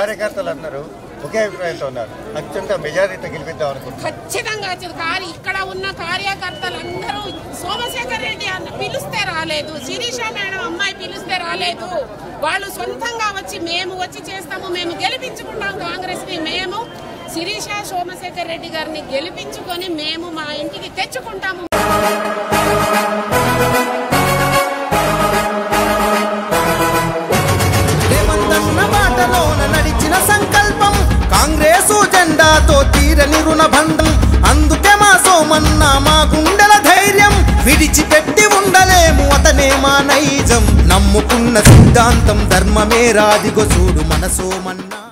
కార్యకర్తలు అందరూ ఒకే అభిప్రాయంతో ఉన్నారు అత్యంత మెజారిటీతో గెలిపిద్దాం అనుకుంటున్నారు ఖచ్చితంగా వచ్చింది కార్య ఇక్కడ ఉన్న కార్యకర్తలందరూ సోమశేఖర్ రెడ్డి అన్న పిలిస్తే రాలేదు శిరీష మేడం అమ్మాయి పిలిస్తే రాలేదు వాళ్ళు సొంతంగా వచ్చి మేము వచ్చి చేస్తాము మేము గెలిపించుకుంటాం కాంగ్రెస్ ని మేము శిరీష సోమశేఖర్ రెడ్డి గారిని గెలిపించుకొని మేము మా ఇంటికి తెచ్చుకుంటాము రేవంతన్న బాటలోన నడిచిన సంకల్పం కాంగ్రెసు జెండాతో తీరని రుణబంధం అందుకే మా సోమన్న మా గుండెల ధైర్యం విడిచిపెట్టి ఉండలేము అతనే మా నైజం నమ్ముకున్న సిద్ధాంతం ధర్మమే రాదిగో చూడు మన సోమన్నా